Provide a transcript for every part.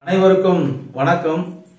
அனைவருக்கும் வணக்கம்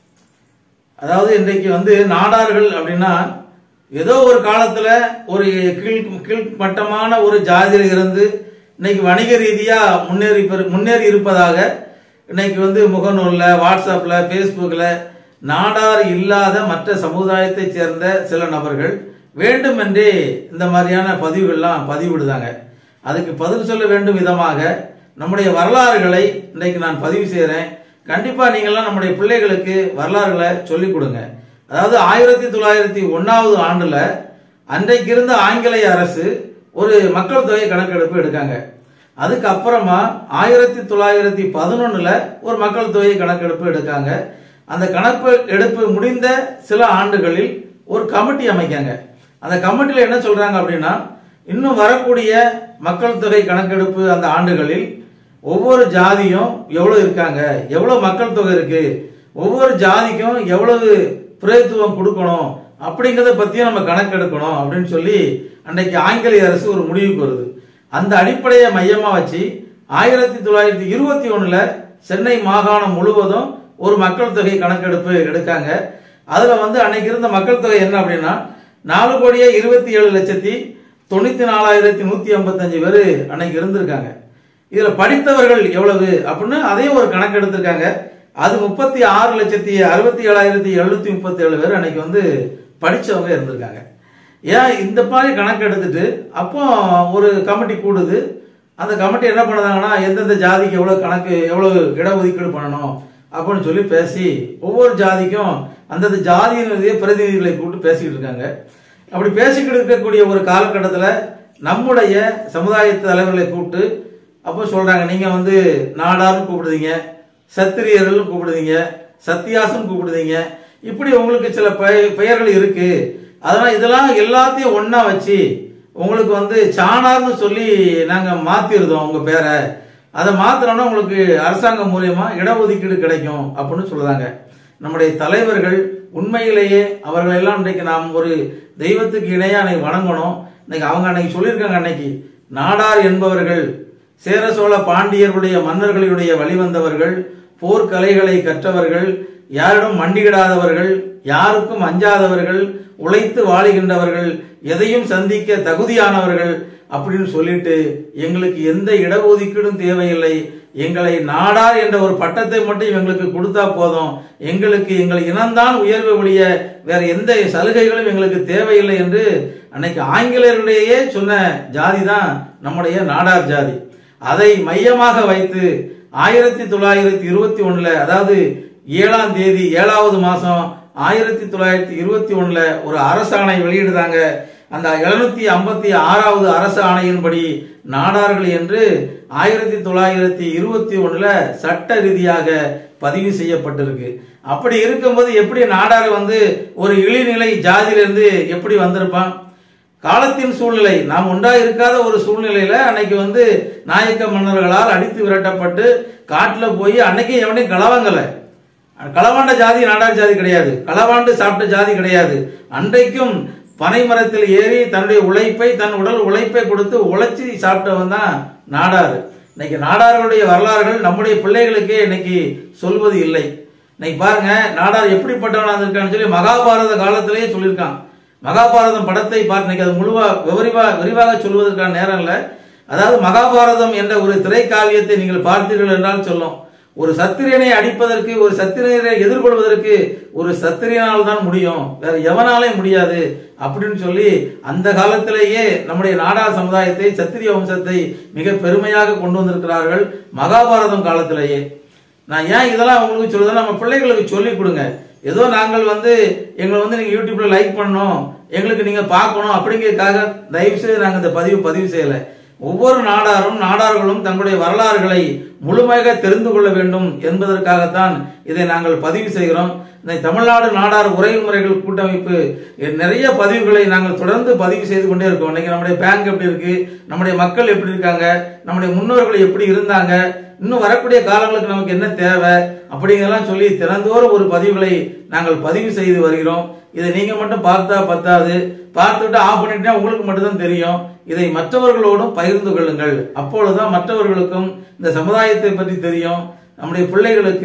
அதாவது இன்றைக்கு வந்து நாடார்கள் அப்படின்னா ஏதோ ஒரு காலத்துல ஒரு கீழ் கீழ்மட்டமான ஒரு ஜாதியில் இருந்து இன்னைக்கு வணிக ரீதியா முன்னேறி பெரு- முன்னேறி இருப்பதாக இன்னைக்கு வந்து முகநூல்ல வாட்ஸ்அப்ல ஃபேஸ்புக்ல நாடார் இல்லாத மற்ற சமுதாயத்தைச் சேர்ந்த சில நபர்கள் வேண்டுமென்றே இந்த மாதிரியான பதிவுகள்லாம் பதிவிடுதாங்க அதுக்கு பதில் சொல்ல வேண்டும் விதமாக நம்முடைய வரலாறுகளை இன்றைக்கு நான் பதிவு செய்கிறேன் கண்டிப்பா நீங்கள்லாம் நம்முடைய பிள்ளைகளுக்கு வரலாறுகளை சொல்லிக் கொடுங்க அதாவது ஆயிரத்தி தொள்ளாயிரத்தி ஒன்னாவது ஆண்டுல அன்றைக்கு இருந்த ஆங்கிலேய அரசு ஒரு மக்கள் தொகை கணக்கெடுப்பு எடுக்காங்க அதுக்கு அப்புறமா ஆயிரத்தி தொள்ளாயிரத்தி பதினொன்னுல ஒரு மக்கள் தொகை கணக்கெடுப்பு எடுக்காங்க அந்த கணக்கு எடுப்பு முடிந்த சில ஆண்டுகளில் ஒரு கமிட்டி அமைக்காங்க அந்த கமிட்டியில என்ன சொல்றாங்க அப்படின்னா இன்னும் வரக்கூடிய மக்கள் தொகை கணக்கெடுப்பு அந்த ஆண்டுகளில் ஒவ்வொரு ஜாதியும் எவ்வளவு இருக்காங்க எவ்வளவு மக்கள் தொகை இருக்கு ஒவ்வொரு ஜாதிக்கும் எவ்வளவு பிரதித்துவம் கொடுக்கணும் அப்படிங்கறத பத்தியும் நம்ம கணக்கெடுக்கணும் அப்படின்னு சொல்லி அன்னைக்கு ஆங்கிலேய அரசு ஒரு முடிவுக்கு வருது அந்த அடிப்படையை மையமா வச்சு ஆயிரத்தி தொள்ளாயிரத்தி இருபத்தி ஒண்ணுல சென்னை மாகாணம் முழுவதும் ஒரு மக்கள் தொகை கணக்கெடுப்பு எடுக்காங்க அதுல வந்து அன்னைக்கு இருந்த மக்கள் தொகை என்ன அப்படின்னா நாலு கோடியே இருபத்தி ஏழு லட்சத்தி தொண்ணூத்தி நாலாயிரத்தி நூத்தி ஐம்பத்தஞ்சு பேர் அன்னைக்கு இருந்திருக்காங்க இதுல படித்தவர்கள் எவ்வளவு அப்படின்னு அதையும் ஒரு கணக்கு எடுத்திருக்காங்க அது முப்பத்தி ஆறு லட்சத்தி அறுபத்தி ஏழாயிரத்தி எழுநூத்தி முப்பத்தி ஏழு பேர் அன்னைக்கு வந்து படிச்சவங்க இருந்திருக்காங்க ஏன் இந்த மாதிரி கணக்கு எடுத்துட்டு அப்போ ஒரு கமிட்டி கூடுது அந்த கமிட்டி என்ன பண்ணுதாங்கன்னா எந்தெந்த ஜாதிக்கு எவ்வளவு கணக்கு எவ்வளவு இடஒதுக்கீடு பண்ணணும் அப்படின்னு சொல்லி பேசி ஒவ்வொரு ஜாதிக்கும் அந்தந்த ஜாதியினுடைய பிரதிநிதிகளை கூப்பிட்டு பேசிக்கிட்டு இருக்காங்க அப்படி பேசிக்கிட்டு இருக்கக்கூடிய ஒரு காலகட்டத்தில் நம்முடைய சமுதாய தலைவர்களை கூப்பிட்டு அப்போ சொல்றாங்க நீங்க வந்து நாடார்னு கூப்பிடுதீங்க சத்திரியர்கள் கூப்பிடுதீங்க சத்தியாசன் கூப்பிடுதீங்க இப்படி உங்களுக்கு சில பெய- பெயர்கள் இருக்கு அதனால இதெல்லாம் எல்லாத்தையும் ஒண்ணா வச்சு உங்களுக்கு வந்து சாணார்னு சொல்லி நாங்க மாத்திருந்தோம் உங்க பேரை அதை மாத்தினோம்னா உங்களுக்கு அரசாங்கம் மூலியமா இடஒதுக்கீடு கிடைக்கும் அப்படின்னு சொல்றாங்க நம்முடைய தலைவர்கள் உண்மையிலேயே அவர்கள் எல்லாம் இன்றைக்கு நாம் ஒரு தெய்வத்துக்கு இணையா அன்னைக்கு வணங்கணும் இன்னைக்கு அவங்க அன்னைக்கு சொல்லியிருக்காங்க அன்னைக்கு நாடார் என்பவர்கள் சேர சோழ பாண்டியர்களுடைய மன்னர்களுடைய வழிவந்தவர்கள் போர்க்கலைகளை கற்றவர்கள் யாரிடம் மண்டியிடாதவர்கள் யாருக்கும் அஞ்சாதவர்கள் உழைத்து வாழுகின்றவர்கள் எதையும் சந்திக்க தகுதியானவர்கள் அப்படின்னு சொல்லிட்டு எங்களுக்கு எந்த இடஒதுக்கீடும் தேவையில்லை எங்களை நாடார் என்ற ஒரு பட்டத்தை மட்டும் எங்களுக்கு கொடுத்தா போதும் எங்களுக்கு எங்கள் இனம்தான் உயர்வு ஒழிய வேற எந்த சலுகைகளும் எங்களுக்கு தேவையில்லை என்று அன்னைக்கு ஆங்கிலேயருடையே சொன்ன ஜாதி தான் நம்முடைய நாடார் ஜாதி அதை மையமாக வைத்து ஆயிரத்தி தொள்ளாயிரத்தி இருபத்தி ஒண்ணுல அதாவது ஏழாம் தேதி ஏழாவது மாசம் ஆயிரத்தி தொள்ளாயிரத்தி இருபத்தி ஒண்ணுல ஒரு அரசாணை வெளியிடுதாங்க அந்த எழுநூத்தி ஐம்பத்தி ஆறாவது அரசு ஆணையின்படி நாடார்கள் என்று ஆயிரத்தி தொள்ளாயிரத்தி இருபத்தி ஒண்ணுல சட்ட ரீதியாக பதிவு செய்யப்பட்டிருக்கு அப்படி இருக்கும்போது எப்படி நாடார் வந்து ஒரு இழிநிலை ஜாதியிலிருந்து எப்படி வந்திருப்பான் காலத்தின் சூழ்நிலை நாம் உண்டா இருக்காத ஒரு சூழ்நிலையில அன்னைக்கு வந்து நாயக்க மன்னர்களால் அடித்து விரட்டப்பட்டு காட்டுல போய் அன்னைக்கு எவனையும் களவாங்கல களவாண்ட ஜாதி நாடார் ஜாதி கிடையாது களவாண்டு சாப்பிட்ட ஜாதி கிடையாது அன்றைக்கும் பனை மரத்தில் ஏறி தன்னுடைய உழைப்பை தன் உடல் உழைப்பை கொடுத்து உழைச்சி சாப்பிட்டவன் தான் நாடார் இன்னைக்கு நாடார்களுடைய வரலாறுகள் நம்முடைய பிள்ளைகளுக்கே இன்னைக்கு சொல்வது இல்லை இன்னைக்கு பாருங்க நாடார் எப்படிப்பட்டவனா இருக்கான்னு சொல்லி மகாபாரத காலத்திலேயே சொல்லியிருக்கான் மகாபாரதம் படத்தை பார்த்து இன்னைக்கு அது முழுவா விரிவா விரிவாக சொல்வதற்கான நேரம் இல்லை அதாவது மகாபாரதம் என்ற ஒரு திரைக்காவியத்தை நீங்கள் பார்த்தீர்கள் என்றால் சொல்லும் ஒரு சத்திரியனை அடிப்பதற்கு ஒரு சத்திரியனை எதிர்கொள்வதற்கு ஒரு சத்திரியனால் தான் முடியும் வேற எவனாலே முடியாது அப்படின்னு சொல்லி அந்த காலத்திலேயே நம்முடைய நாடார் சமுதாயத்தை சத்திரிய வம்சத்தை மிக பெருமையாக கொண்டு வந்திருக்கிறார்கள் மகாபாரதம் காலத்திலேயே நான் ஏன் இதெல்லாம் உங்களுக்கு சொல்லுறேன் நம்ம பிள்ளைகளுக்கு சொல்லி கொடுங்க ஏதோ நாங்கள் வந்து எங்களை வந்து நீங்க யூடியூப்ல லைக் பண்ணணும் எங்களுக்கு நீங்க பார்க்கணும் அப்படிங்கிறதுக்காக தயவு செய்து நாங்க இந்த பதிவு பதிவு செய்யல ஒவ்வொரு நாடாரும் நாடார்களும் தங்களுடைய வரலாறுகளை முழுமையாக தெரிந்து கொள்ள வேண்டும் என்பதற்காகத்தான் இதை நாங்கள் பதிவு செய்கிறோம் இந்த தமிழ்நாடு நாடார் உறவு முறைகள் கூட்டமைப்பு நிறைய பதிவுகளை நாங்கள் தொடர்ந்து பதிவு செய்து கொண்டே இருக்கோம் இன்னைக்கு நம்முடைய பேங்க் எப்படி இருக்கு நம்முடைய மக்கள் எப்படி இருக்காங்க நம்முடைய முன்னோர்கள் எப்படி இருந்தாங்க இன்னும் வரக்கூடிய காலங்களுக்கு நமக்கு என்ன தேவை அப்படிங்கெல்லாம் சொல்லி தினந்தோறும் ஒரு பதிவுகளை நாங்கள் பதிவு செய்து வருகிறோம் இதை நீங்க மட்டும் பார்த்தா பத்தாது பார்த்துட்டு ஆஃப் பண்ணிட்டா உங்களுக்கு மட்டும்தான் தெரியும் இதை மற்றவர்களோடும் பகிர்ந்து கொள்ளுங்கள் அப்பொழுதுதான் மற்றவர்களுக்கும் இந்த சமுதாயத்தை பற்றி தெரியும் நம்முடைய பிள்ளைகளுக்கு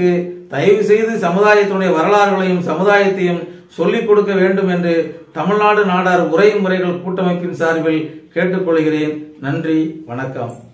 தயவு செய்து சமுதாயத்தினுடைய வரலாறுகளையும் சமுதாயத்தையும் சொல்லிக் கொடுக்க வேண்டும் என்று தமிழ்நாடு நாடார் உரை முறைகள் கூட்டமைப்பின் சார்பில் கேட்டுக்கொள்கிறேன் நன்றி வணக்கம்